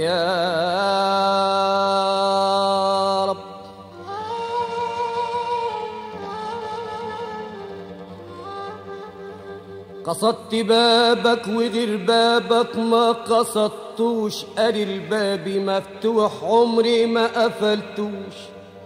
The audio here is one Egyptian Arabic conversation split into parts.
يا رب قصدت بابك وغير بابك ما قصدتوش قال الباب مفتوح عمري ما قفلتوش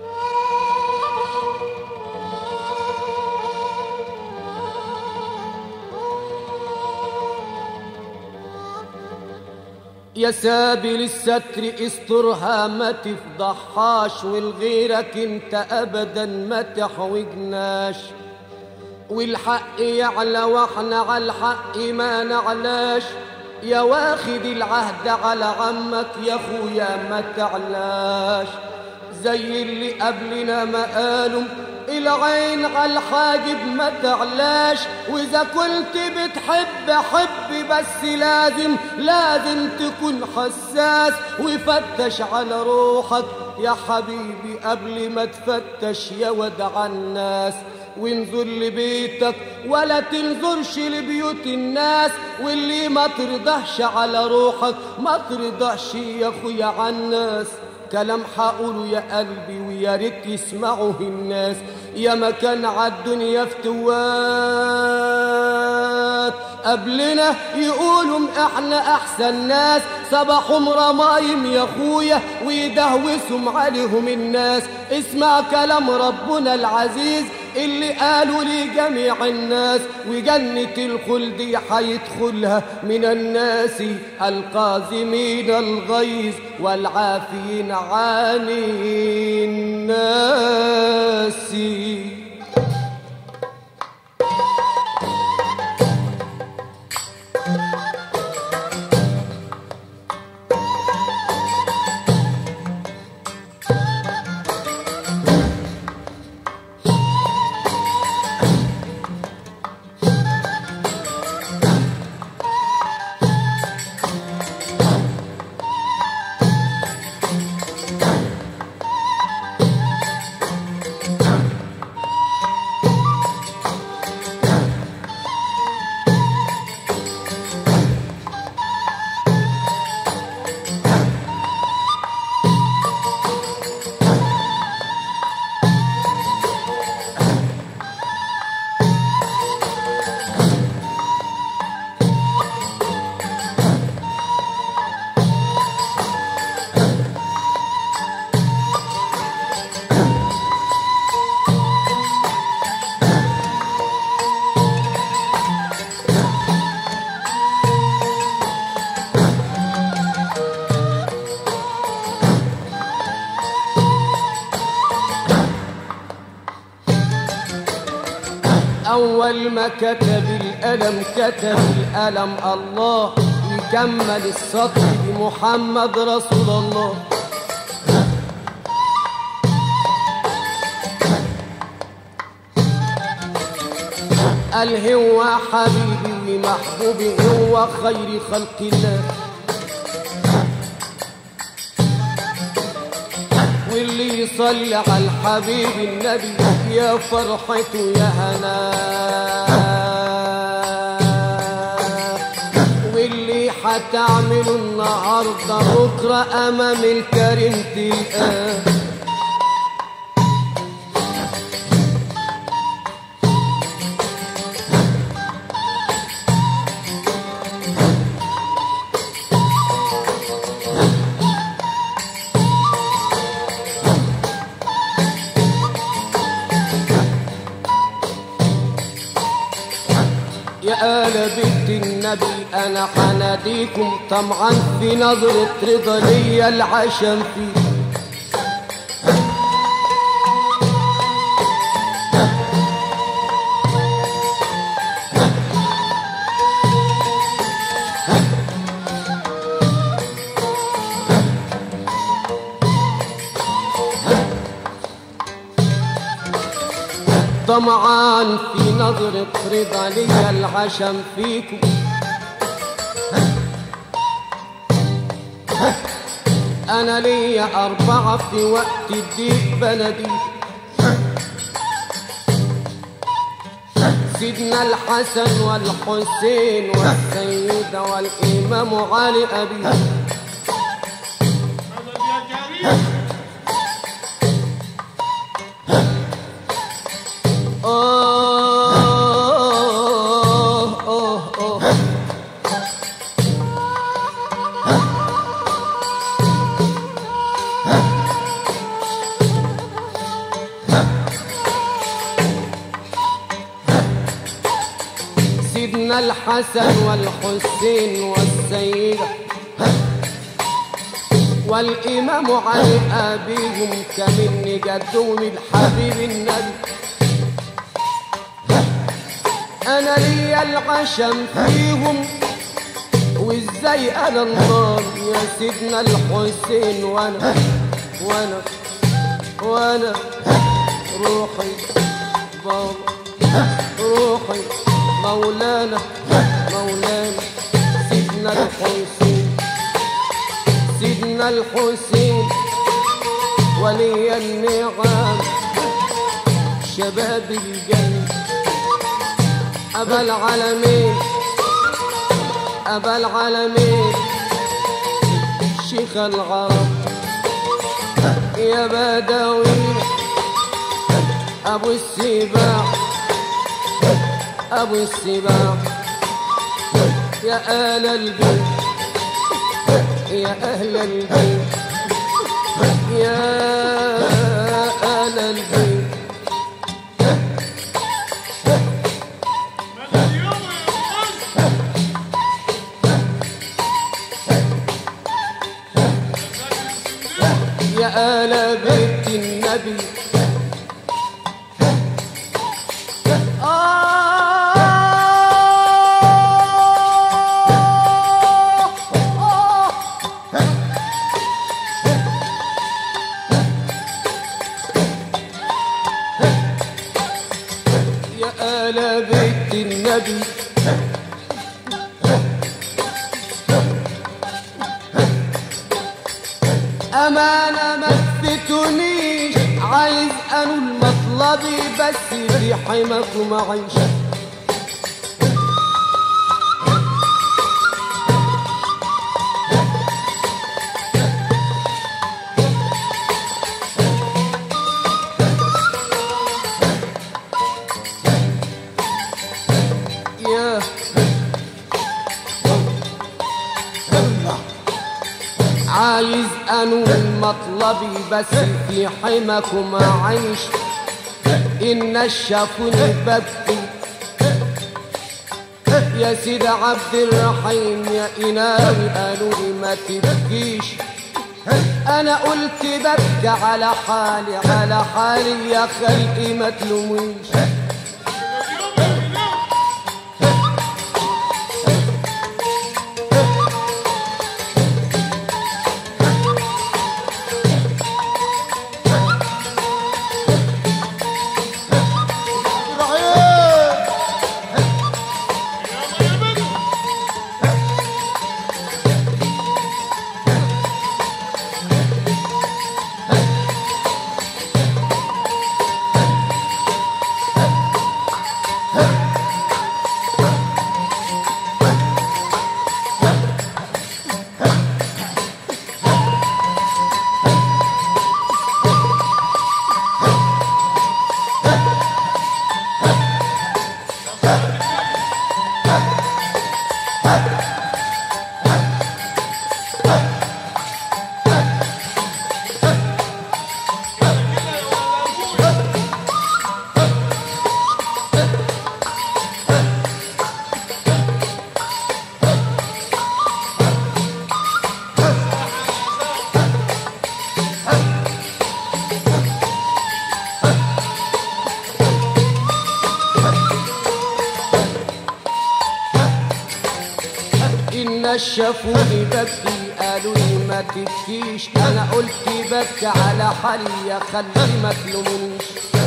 يا سابل الستر استرها ما تفضحهاش والغيرك انت ابدا ما تحوجناش والحق يعلى واحنا على الحق ما نعلاش يا واخد العهد على عمك يا اخويا ما تعلاش زي اللي قبلنا ما قالوا العين على الحاجب ما تعلاش واذا كنت بتحب حب بس لازم لازم تكون حساس وفتش على روحك يا حبيبي قبل ما تفتش يا ودع الناس وانظر لبيتك ولا تنظرش لبيوت الناس واللي ما ترضحش على روحك ما ترضحش يا اخويا على الناس كلام حقوله يا قلبي ويا ريت يسمعه الناس يا مكان عالدنيا فتوات قبلنا يقولوا احنا احسن ناس صباحهم رمايم يا اخويا ويدهوسهم عليهم الناس اسمع كلام ربنا العزيز اللي قالوا لجميع الناس وجنة الخلد حيدخلها من الناس القازمين الغيظ والعافين عن الناس أول ما كتب الألم كتب الألم الله يكمل السطر بمحمد رسول الله قال هو حبيبي ومحبوبي هو خير خلق الله واللي يصلي على الحبيب النبي يا فرحته يا هنا واللي حتعمله النهارده بكره امام الكريم تلقاه يا آل بيت النبي أنا حناديكم طمعا في نظرة رضا ليا العشم فيه طمعان في نظرة رضا ليا العشم فيكم أنا ليا أربعة في وقت الضيق بلدي سيدنا الحسن والحسين والسيدة والإمام علي أبي سيدنا الحسن والحسين والسيدة والإمام علي أبيهم كمن جدهم الحبيب النبي أنا ليا العشم فيهم وإزاي أنا النار يا سيدنا الحسين وأنا وأنا وأنا روحي بابا روحي مولانا مولانا سيدنا الحسين سيدنا الحسين ولي النعم شباب الجنة أبا العالمين أبا العالمين شيخ العرب يا بدوي أبو السباع أبو السباع يا آل البيت يا أهل البيت يا آل البيت يا آل بيت النبي يا آل بيت النبي أمانة ما تفتنيش عايز أنول مطلبي بس في حماكم أعيش يا عايز انول مطلبي بس في حماكم اعيش ان شافوني ببكي يا سيد عبد الرحيم يا إناوي قالوا لي ما تبكيش انا قلت ببكي على حالي على حالي يا خلقي ما تلوميش الناس شافوني ببكي قالوا لي ما تبكيش انا قلت ببكي على حالي يا خلي ما تلومنيش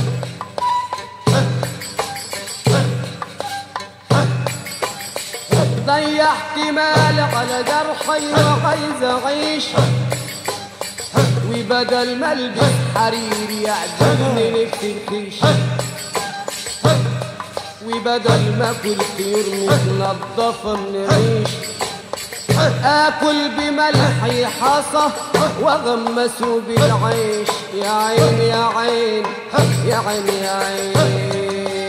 ضيعت مال على جرحي وعايز اعيش وبدل ما البس حرير يعجبني نفسي الخيش وبدل ما اكل طيور متنضفه من ريش اكل بملحي حصى واغمسه بالعيش يا عين يا عين يا عين يا عين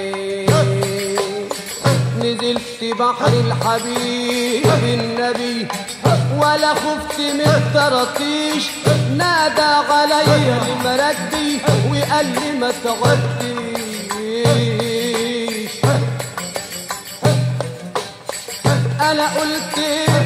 نزلت بحر الحبيب النبي ولا خفت من الطراطيش نادى عليا المردي وقال لي ما تعديش انا قلت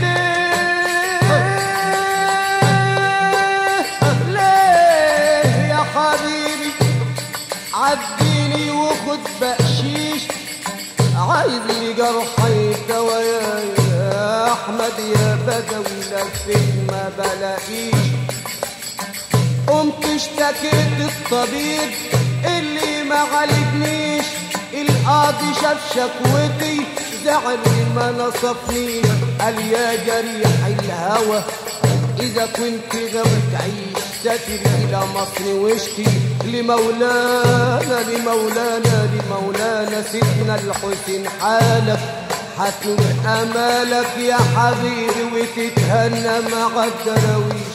ليه ليه يا حبيبي عديني وخد بقشيش عايز لي جرحي دوايا يا احمد يا بدوي لفيت ما بلاقيش قمت اشتكيت الطبيب اللي ما عالجنيش القاضي شاف شكوتي زعل ما نصفنيش قال يا جريح الهوى اذا كنت غاوي تعيش سافر الى مصر واشكي لمولانا لمولانا لمولانا سيدنا الحسين حالك هتنور امالك يا حبيبي وتتهنى مع الدراويش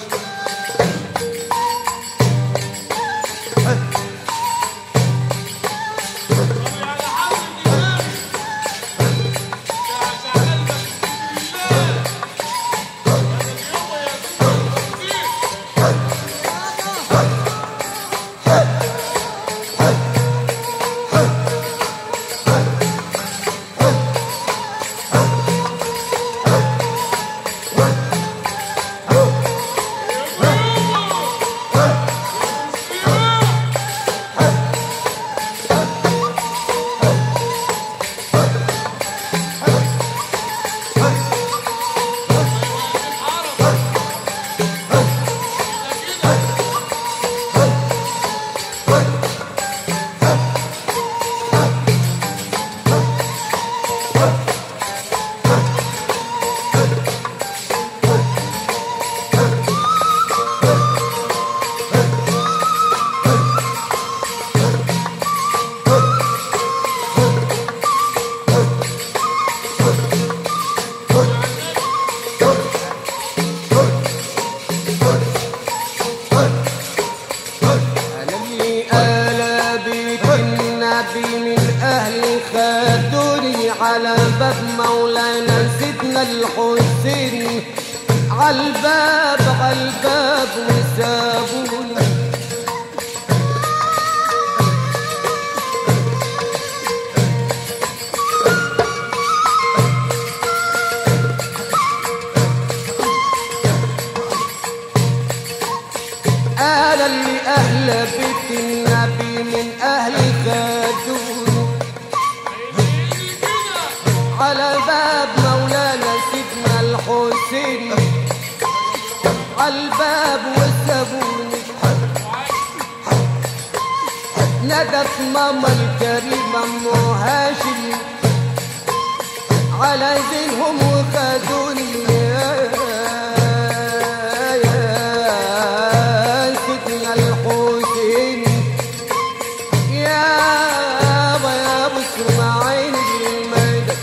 أنا اللي آل بيت النبي من أهل خدوني على باب مولانا سيدنا الحسين عالباب عالباب وسابوني أنا اللي أهل بيت النبي من أهل خدوني على باب مولانا سيدنا الحسين عالباب وسابوني ندت ماما الكريمة أم هاشم على زينهم وخدوني يا يا سيدنا الحسين يا ابا يا ابو اسماعيل المدد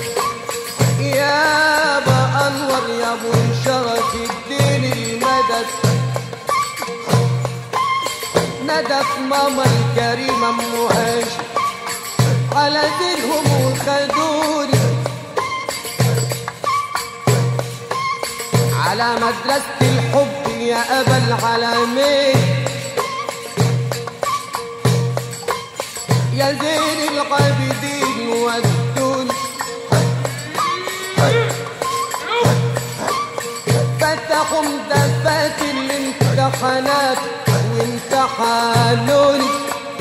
يا ابا انور يا ابو شرف الدين المدد ندت ماما الكريمة ام هاشم على دينهم وخدوني على مدرسة الحب يا أبا العالمين يا زين العابدين والدون فتحوا مدفات الامتحانات وامتحانوني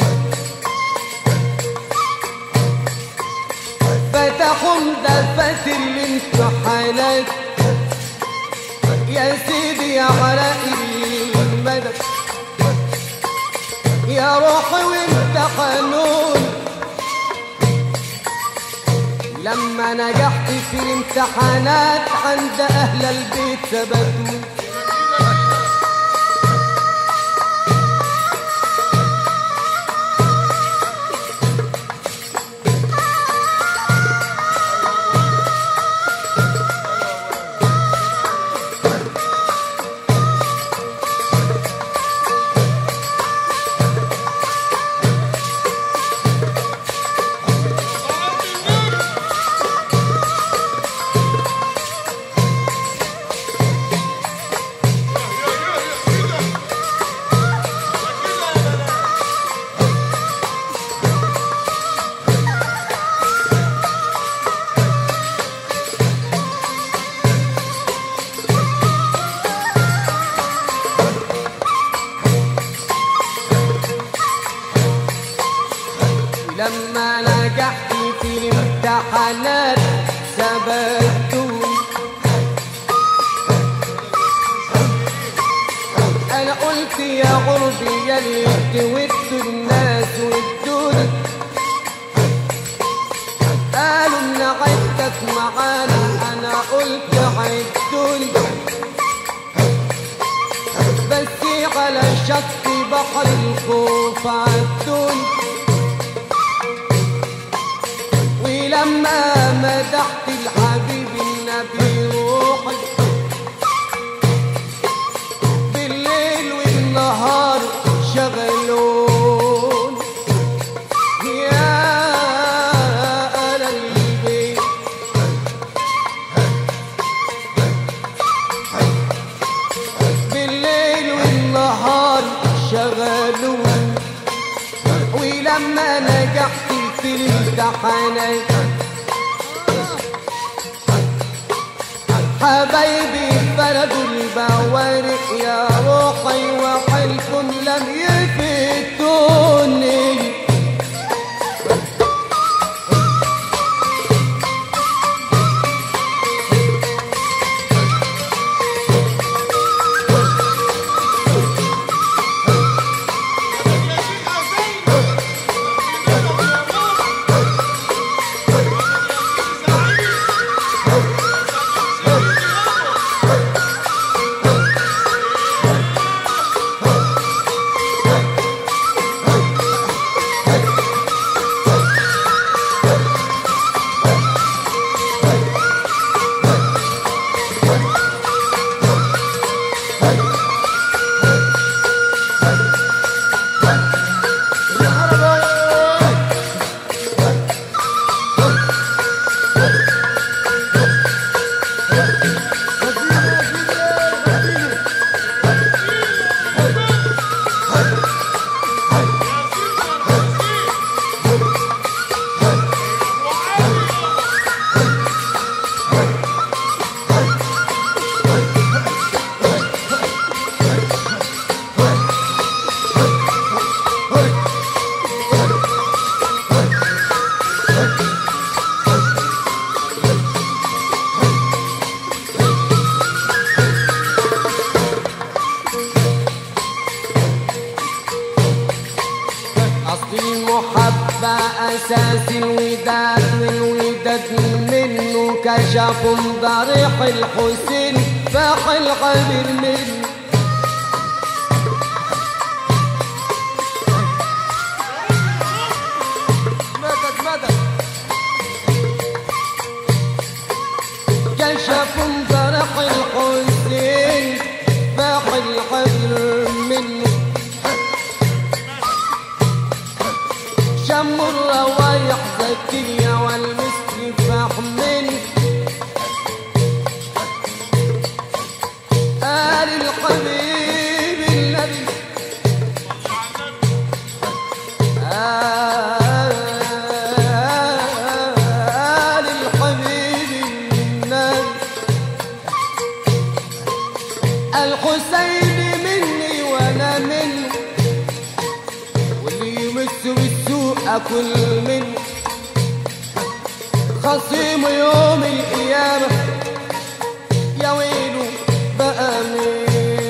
فتحوا مدفات الامتحانات يا سيدي يا علاء المدد يا روحي وامتحنون لما نجحت في الامتحانات عند اهل البيت ثبتوا ولما نجحت في الامتحانات ثبتوني انا قلت يا غربي يا اللي تودوا الناس ودوني قالوا ان عدتك معانا انا قلت عدوني بس على شط بحر الخوف عدوني ولما مدحت الحبيب النبي روحي بالليل والنهار شغلون يا أهل البيت بالليل والنهار شغلون ولما نجحت في الامتحانات حبايبي بلدوا البوارق يا روحي وحلكم لم يفتوني أصل المحبة أساس الوداد والوداد منه كشف ضريح الحسين فاح الغبر منه مدد مدد كشف ضريح الحسين فاح الغبر منه شم الروايح زكية والمسك فحمل آل الحبيب النبي آل الحبيب النبي الحسين مني وانا منه واللي يمس بالسوء اكل منه خصيم يوم القيامة يا ويله بقى مين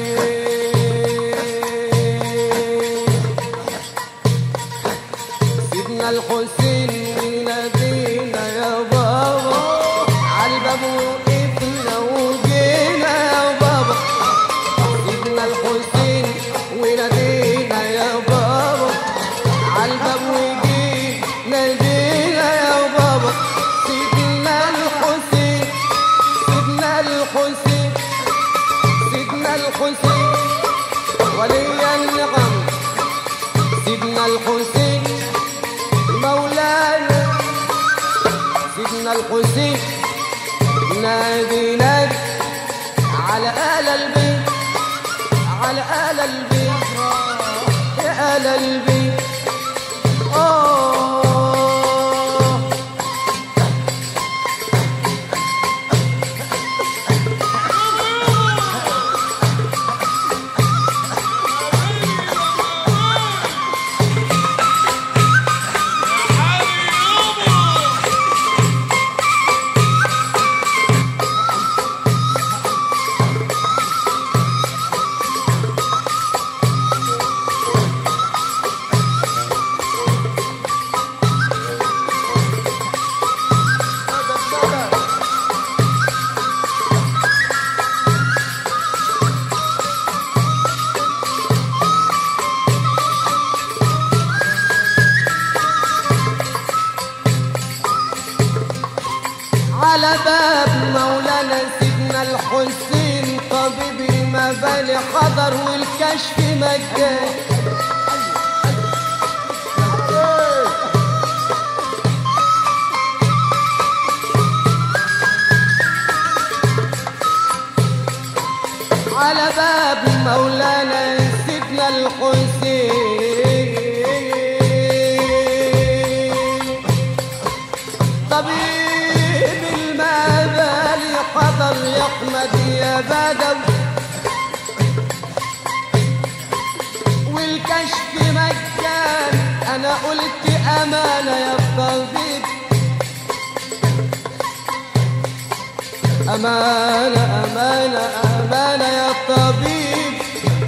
سيدنا الحسين ونادينا يا بابا عالباب وقفنا وجينا يا بابا سيدنا الحسين ونادينا يا بابا عالباب وجينا نادينا يا بابا سيدنا الحسين سيدنا الحسين سيدنا الحسين ولي النعم سيدنا الحسين مولانا سيدنا الحسين نادي نادي على آل البيت على آل البيت يا آل البيت آه الحسين طبيب المبالي حضر والكشف مجان على باب مولانا سيدنا الحسين طبيب المبالي حضر يا احمد يا بدوي والكشف مجان انا قلت امانه يا طبيب أمانة أمانة أمانة يا طبيب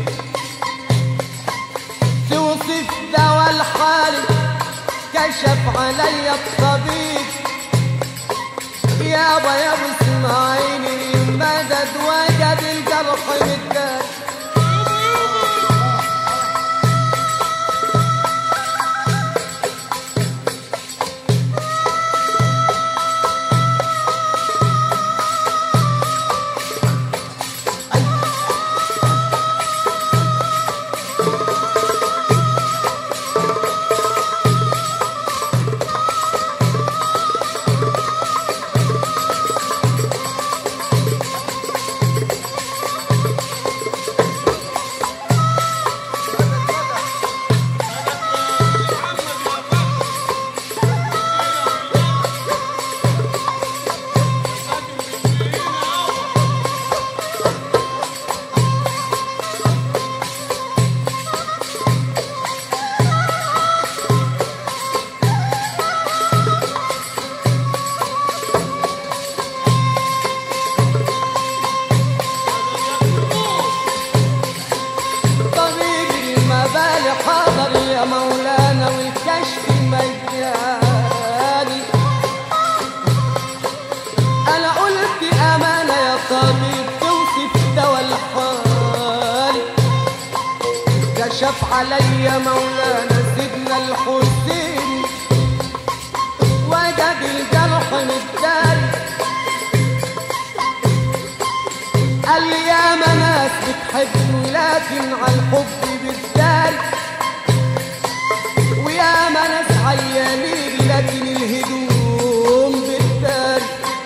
توصف دواء الحال كشف علي الطبيب يابا يا ابو اسماعيل المدد وجد الجرح متداد طبيب المبالي حاضر يا مولانا والكشف مجاني انا قلت امانه يا طبيب توصف دواء الحال كشف علي مولانا سيدنا الحسين وجد الجرح متداري قال لي يا ناس بتحبني لكن على الحب بالدار ويا ناس عيانين لكن الهدوم بالدار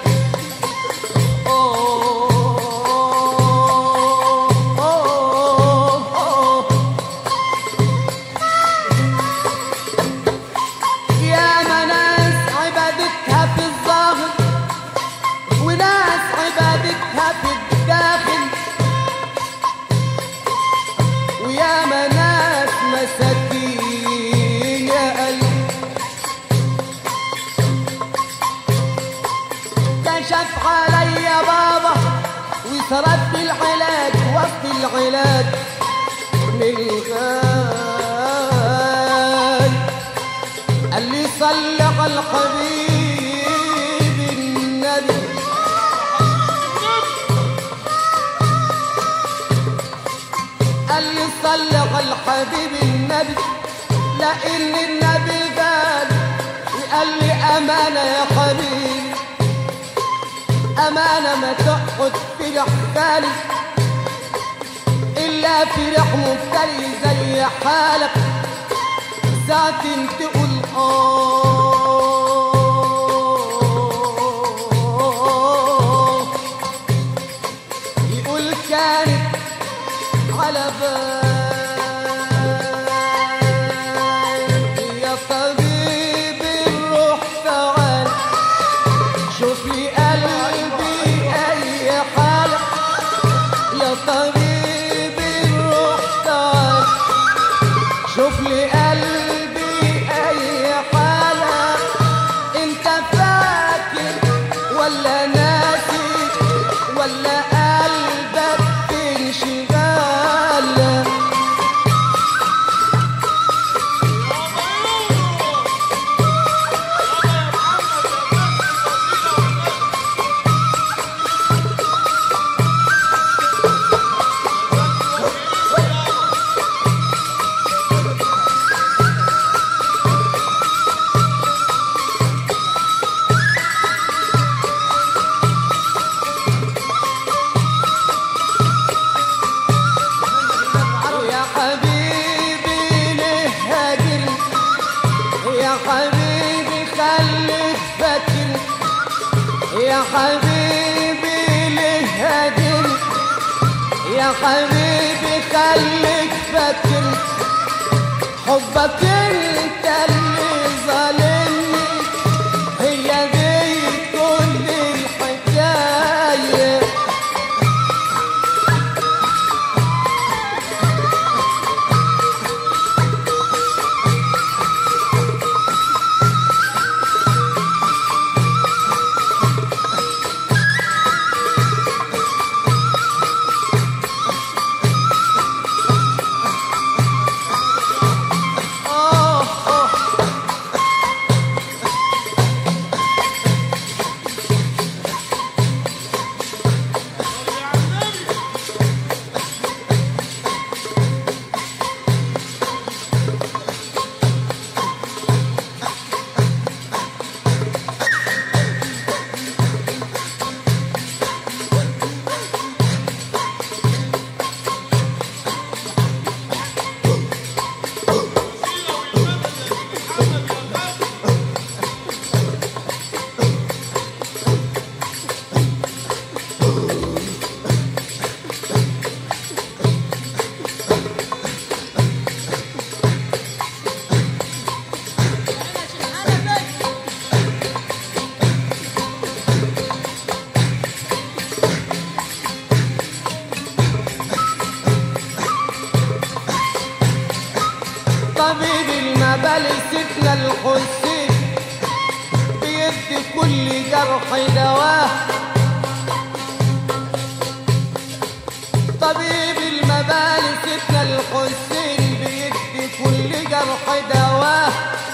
أوه، أوه، أوه. يا ناس عبادتها في الظاهر وناس عبادتها في الداخل ويا ناس مساكين يا قلب كشف علي بابا وصرف العلاج وسط العلاج من الغال قال لي صل على الحبيب النبي قال لي صل على الحبيب النبي لان النبي قال وقال لي امانه يا حبيبي امانه ما تقعد في رحالي الا في رح مفتري زي حالك ساعة تقول آه يقول كانت على بال يا طبيب الروح تعال شوف لي قلبي أي حالة يا طبيب الروح تعال شوف لي قلبي أي حالة أنت فاكر ولا ناسي ولا قلبك انشغال حبيبي ليه هاجر يا حبيبي خليك فاكر حبك انت اللي ظالمني هي دي كل الحكايه آه آه طبيب المبالي سيدنا الحسين بيدي كل جرح دواه طبيب المبالي سيدنا الحسين بيدي كل جرح دواه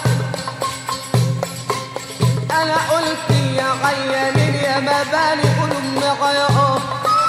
انا قلت يا عيانين يا مبالي قولوا معايا اه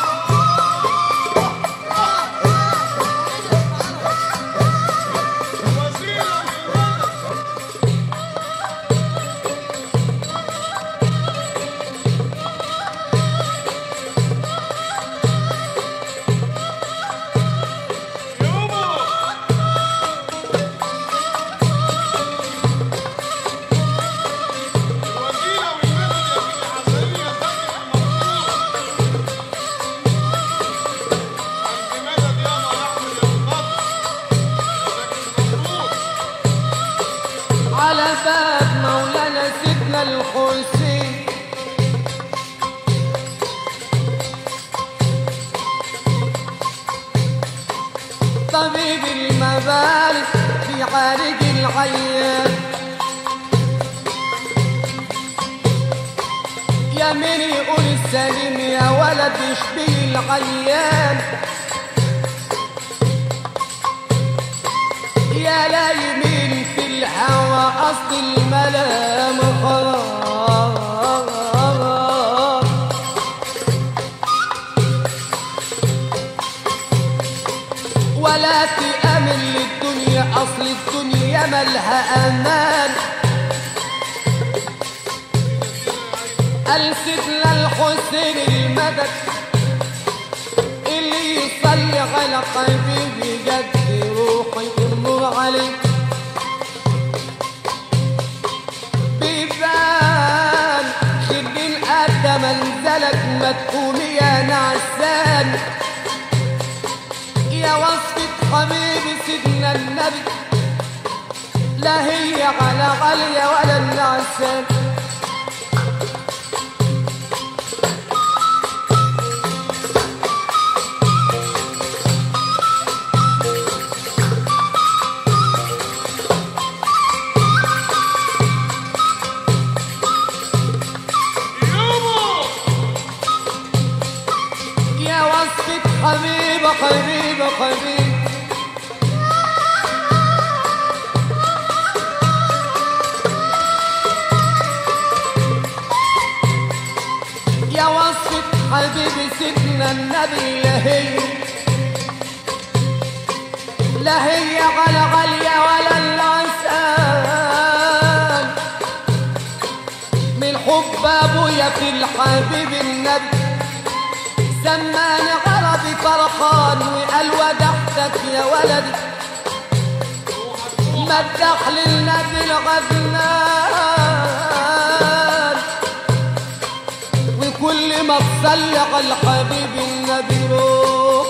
على باب مولانا سيدنا الحسين طبيب المبالغ في عالج العيان يا مين يقول السليم يا ولد يشبه العيان يا لا يمين في الهوى أصل الملام خلاص ولا تأمن للدنيا أصل الدنيا ملها أمان قال سيدنا الحسين المدد اللي يصلي على حبيبي جد روحي النور عليه بيبان خلين قد منزلك ما تقوم يا نعسان يا وصفة حبيبي سيدنا النبي لا هي على غالية ولا النعسان يا وصفة حبيبة حبيبة حبيبة يا وصفة حبيبي سيدنا النبي لا هي لا هي على غالية ولا العسان من حب ابويا في الحبيب النبي سماني عربي فرحان وقال ودحتك يا ولدي مدح للنبي الغدنان وكل صل على الحبيب النبي روح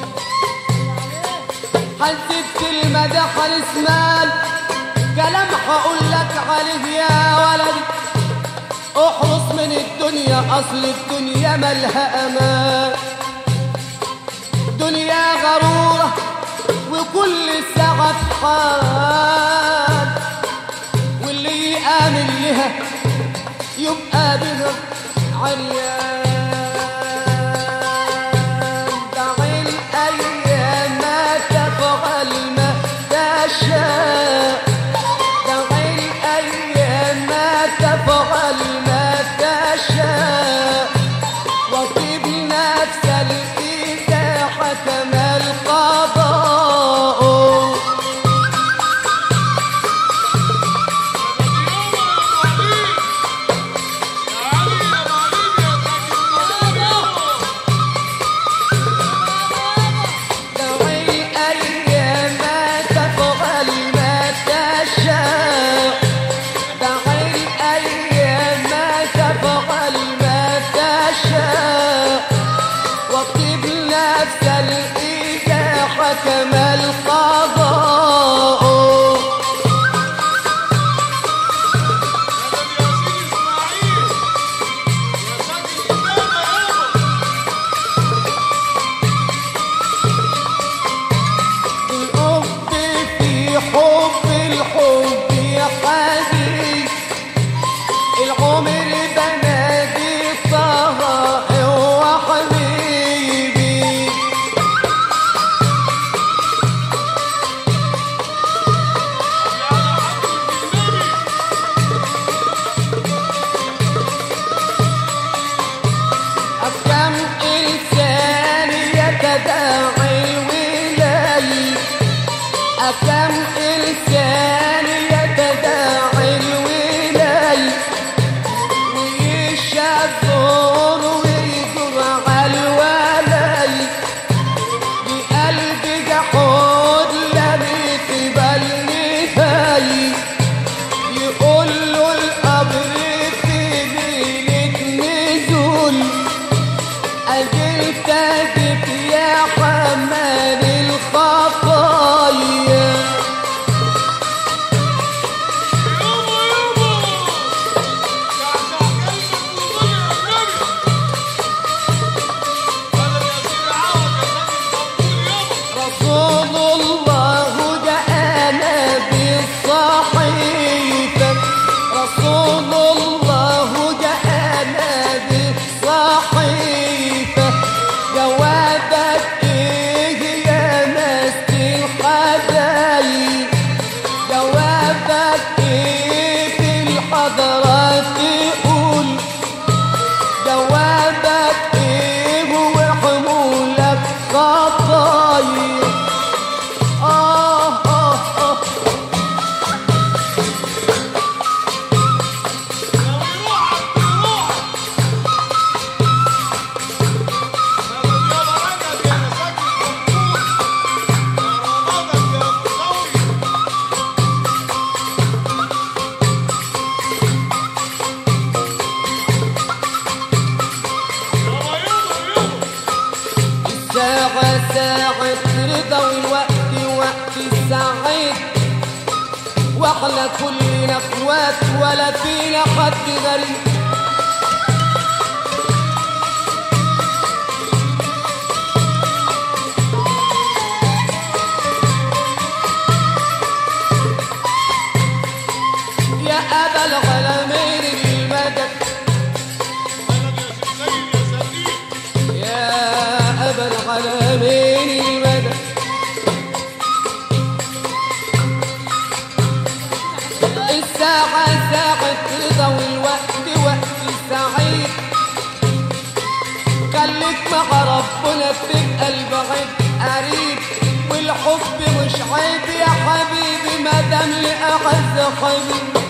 حسبت المدح الاسمال كلام هقول لك عليه يا ولدي احرص من الدنيا اصل الدنيا ملها امان دنيا غرورة وكل ساعة في حال واللي يآمن لها يبقى بها عريان دع الأيام تفعل ما تشاء دع الأيام تفعل ما تشاء وطيب نفس الإذا حكم القضاء دعي الأيام تفعل ما تشاء دعي الأيام تفعل ما تشاء واطيب نفس الإذا حكم القضاء الحب في حب الحب يا حبيبي العمر بنادي طه هو حبيبي أكم إنسان يتداعي الولاي أكم إنسان يتداعي الولاي ويشافر ويدور على الولاي بقلب جحود لم يقبلني فاي يقول له القبر في ليلة نزول أجلت بك يا حمال الخطايا رسول الله جاءنا بالصحيفة رسول الله جاءنا بالصحيفة جوابك ايه يا ناس الحبايب جوابك ايه في الحضرات تقول جوابك ايه وحمولك خطايا آه آه آه الساعة ساعة رضا والوقت وقت السعيد واحنا كلنا اخوات ولا فينا حد غريب يا أبا العالمين المدد يا أبا العالمين المدد الساعة ساعة رضا والوقت وقت سعيد خليك مع ربنا تبقى البعيد قريب والحب مش عيب يا حبيبي ما دام لأعز حبيبي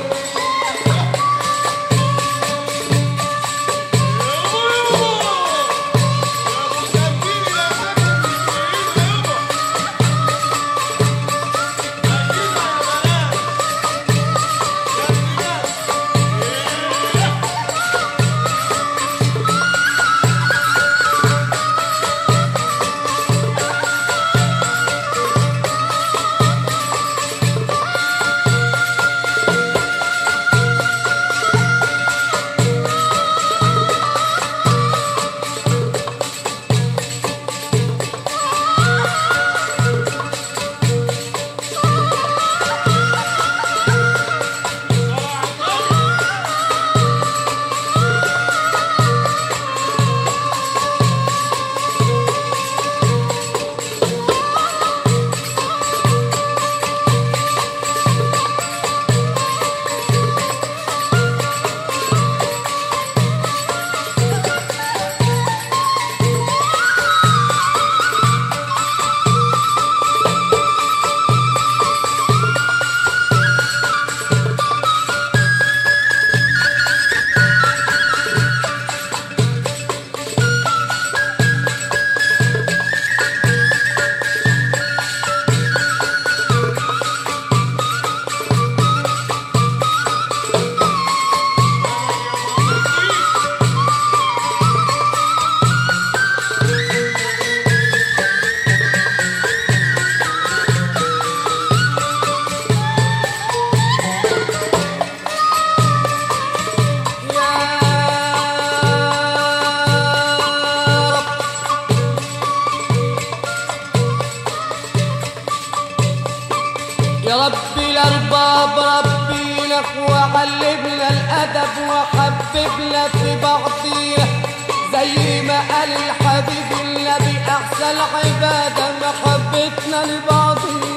بربي الأرباب ربينا وعلمنا الأدب وحببنا في بعضينا زي ما قال الحبيب النبي أحسن عبادة محبتنا لبعضينا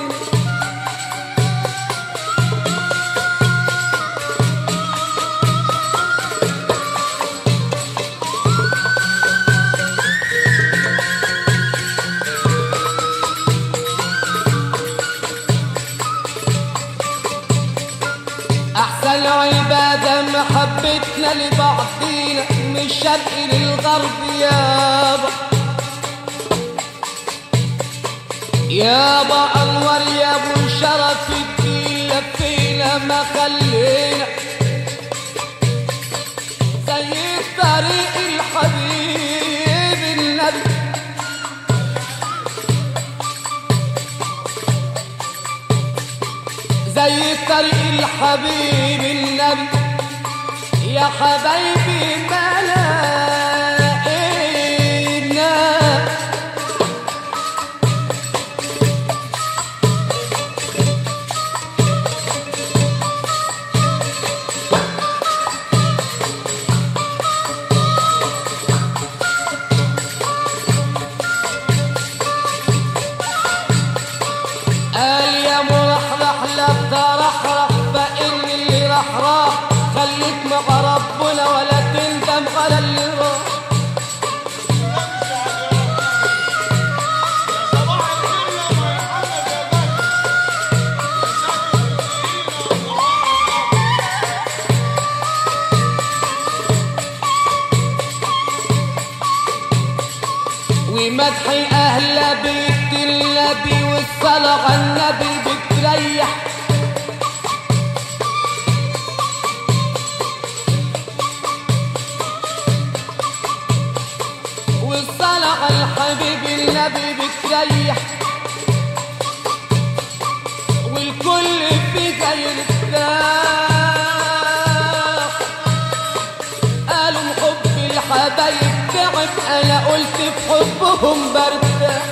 أحسن عبادة محبتنا لبعضينا من الشرق للغرب يابا يابا أنور يا أبو شرف الدين لفينا ما خلينا زي طريق الحبيب النبي زي طريق الحبيب النبي يا حبايبي ما لقينا قال يا مرحرح لا ترحرح فإن اللي راح راح خليك مع ربنا ولا تندم على اللي راح ومدح أهل بيت النبي والصلاة على النبي بتريح والصلاة على الحبيب النبي بتريح والكل فيك يرتاح قالوا حب الحبايب تعب انا قلت في حبهم برتاح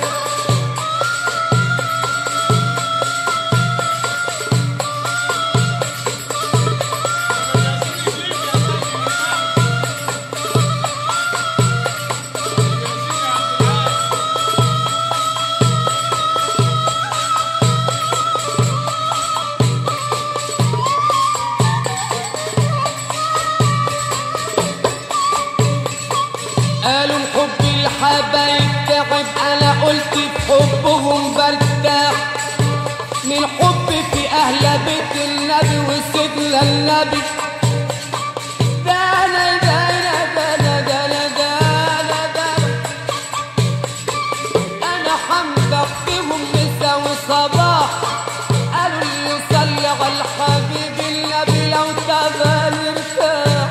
قالوا حب الحبايب تعب انا قلت في حبهم برتاح من حب في اهل بيت النبي وسيدنا النبي ده انا ده انا ده انا ده انا ده انا ده انا حمدك فيهم مسا وصباح قالوا اللي يصلي على الحبيب النبي لو تبان يرتاح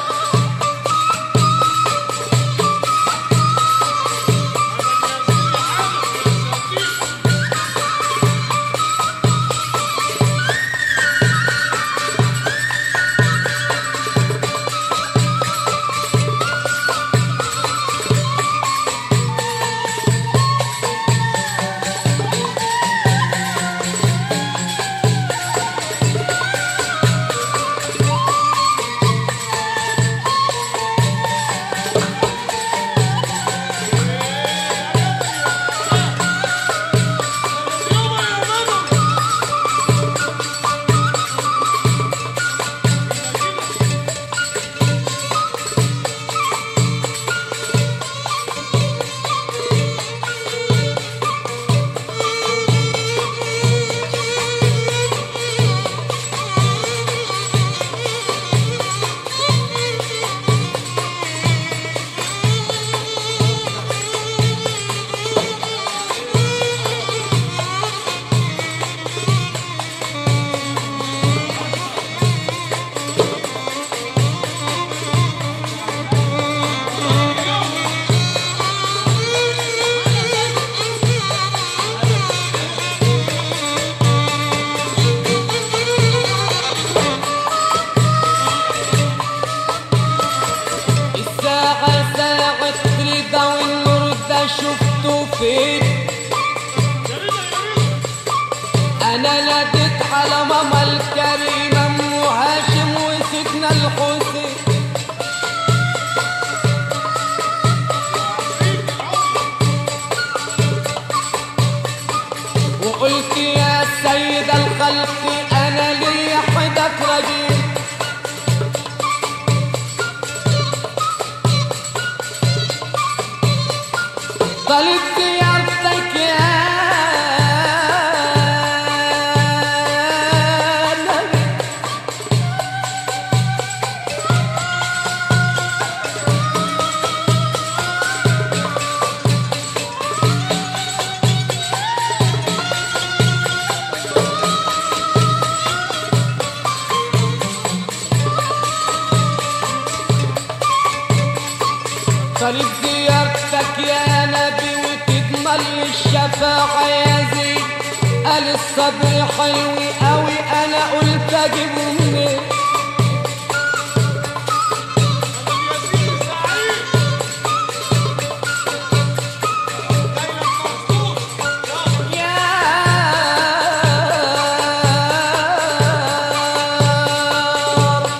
الساعة ساعة رضا والنور ده شفته فين أنا ناديت على ماما الكريمة ام هاشم وسيدنا الحسين وقلت يا سيد الخلق انا لي حدك رجيم طلبت زيارتك يا نبي طالب زيارتك يا نبي وتضمن لي الشفاعة يا زين قال الصبر حلو قوي انا قلت اجيبه منين يا رب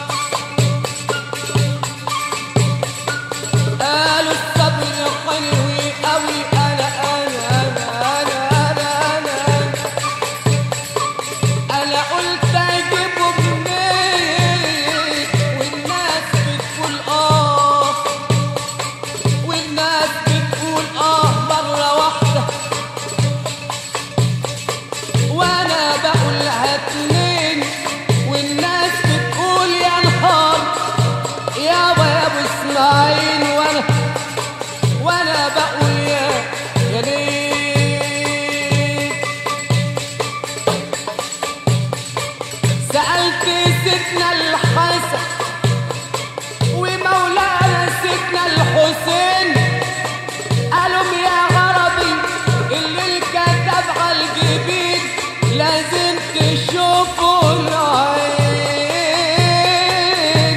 قالوا الصبر حلو قوي انا انا انا انا انا انا انا قلت اجيبه منين والناس بتقول اه والناس بتقول اه مره واحده وانا بقولها اتنين والناس بتقول يا نهار يابا يا ابو اسماعيل وانا وانا بقول يا يا ليل سألت سيدنا الحسن ومولانا سيدنا الحسين قالوا يا غربي اللي الكتب على الجبين لازم تشوفوا العين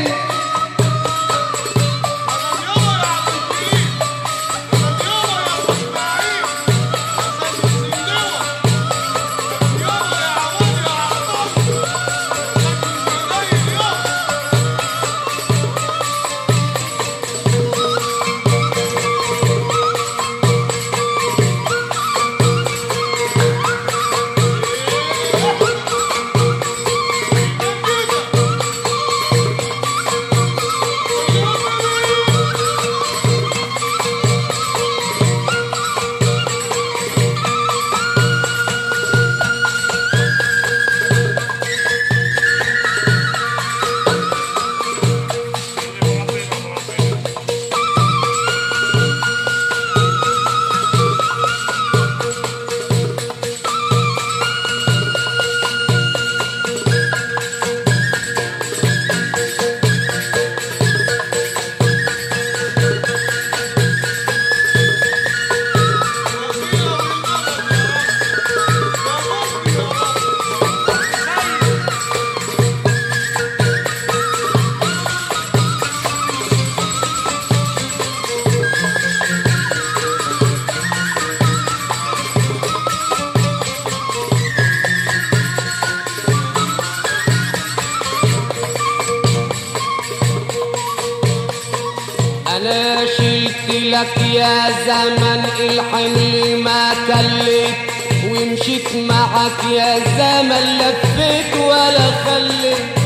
انا شلت لك يا زمن الحمل ما كلت ومشيت معك يا زمن لفيت ولا خليت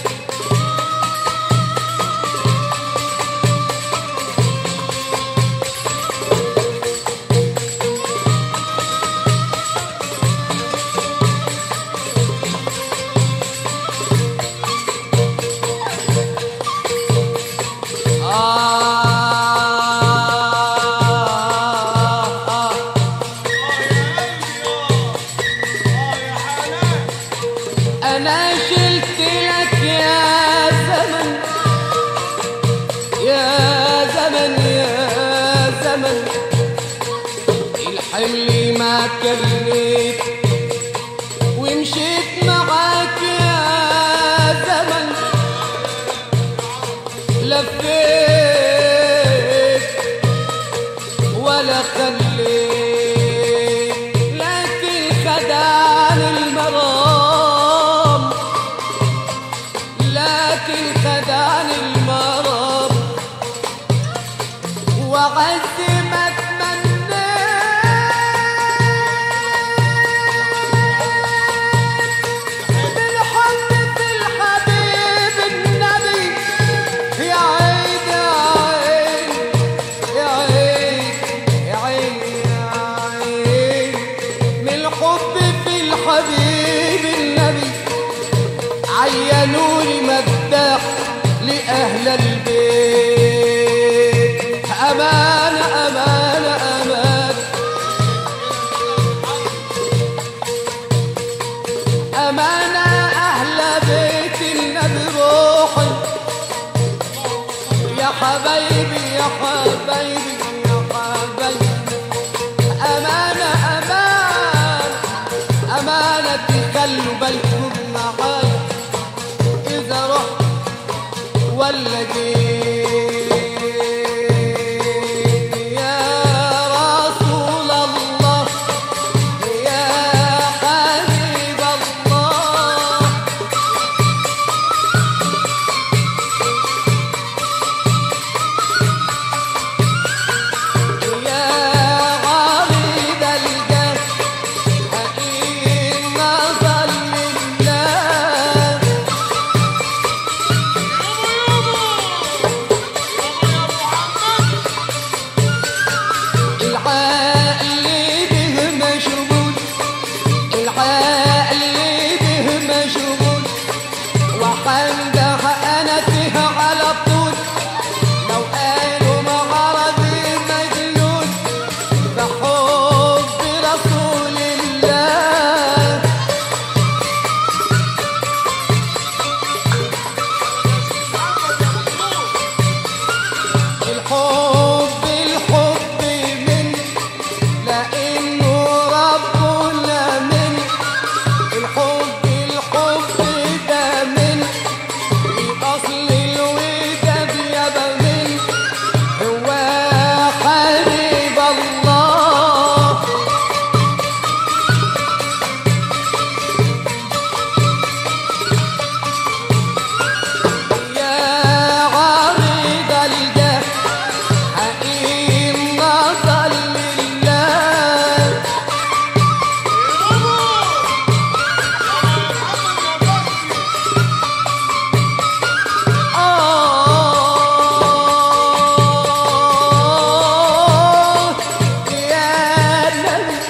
آه آه انا شلت لك عينوني مداح لأهل البيت أمانة أمانة أمانة أمانة أهل بيت النبي روحي يا حبايبي يا حبايبي يا حبايبي أمانة أمانة أمانة تخلوا بالكم معايا إذا رحت ولا جيت يا رسول الله يا حبيب الله يا عريض الجاه حقيقي النظر لله العقل به مشغول العقل به مشغول وحمده انا فيه على طول لو قالوا معرضي مجنون بحب رسول الله الحب الحب من لانه ربنا من الحب الحب ده من اصل الوداد يابا من هو حبيب الله يا عريض الجاه حقيقي النظر لله آه يا نبي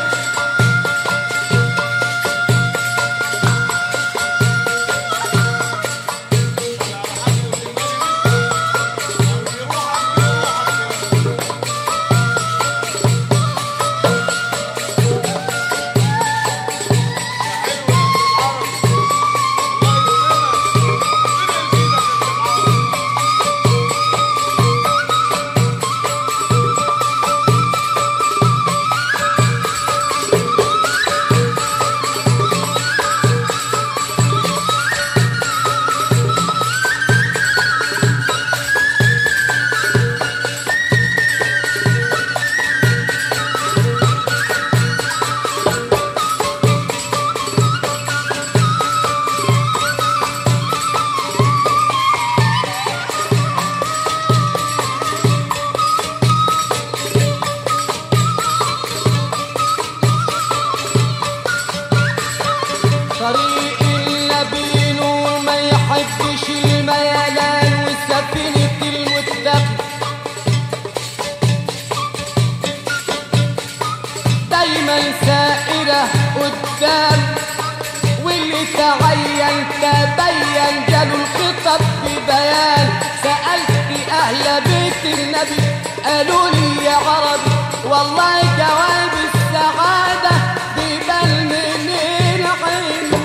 طريق اللبين وما يحبش الميلان وسفينة المتقي دايما سائرة قدام واللي تعين تبين جاله الخطب ببيان سألت أهل بيت النبي قالوا لي يا عربي والله جواب السعادة بيبان من العنوان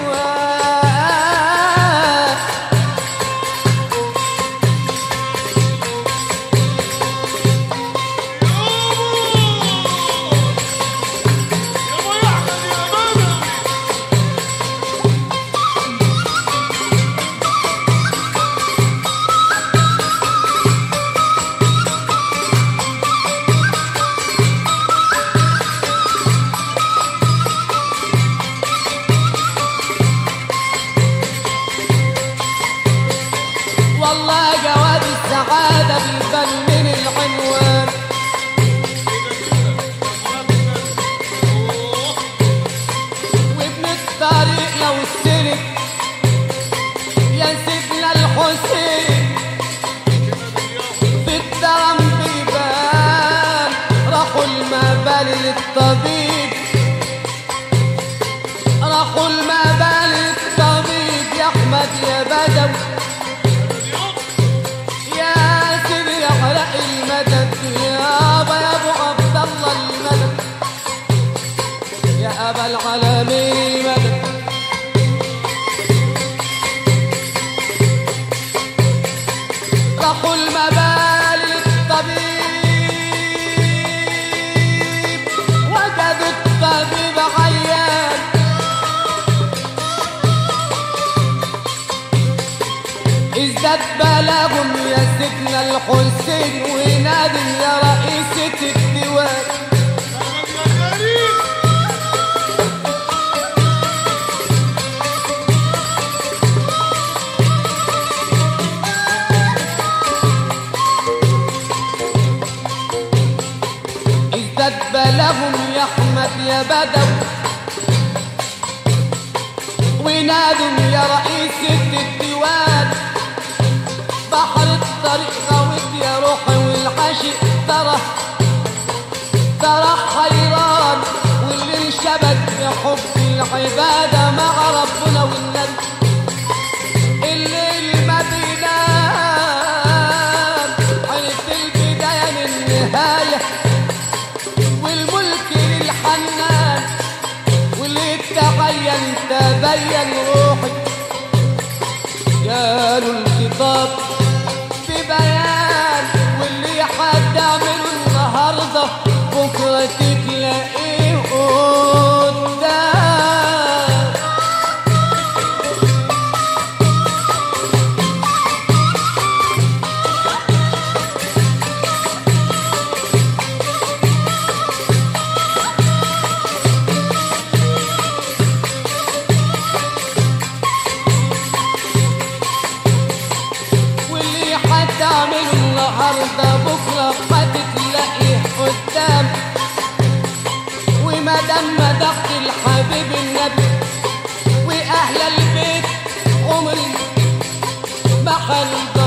والله جواب السعادة بيبان من العنوان وابن الطريق لو سلك ينسبنا الحسين في الدرم بيبان راحوا المبال للطبيب راحوا المبال للطبيب يا احمد احمد يا بدوي يا سيدي احرق المدد يا ابا يا ابو عبد الله المدد يا ابا العالمين مدد راحوا المبال للطبيب وجدوا الطبيب عيان ازداد بلاغهم يا سيدنا الحسين ونادم يا رئيسة الديوان ازداد بلاغهم يا احمد يا بدو ونادم يا رئيسة الديوان بحر الطريق غويت يا روحي والعاشق ترى ترى حيران واللي انشبك بحب العبادة مع ربنا والنبي الليل ما بينام حيث البداية من النهاية والملك للحنان واللي تبين تبين روحي قالوا الخطاب في بيان واللي هتعمله النهارده بكره تلاقيه قدام واللي هتعمله النهارده بكره هتتلاقيه قدام وما دام مدحت الحبيب النبي واهل البيت عمري ما هنضل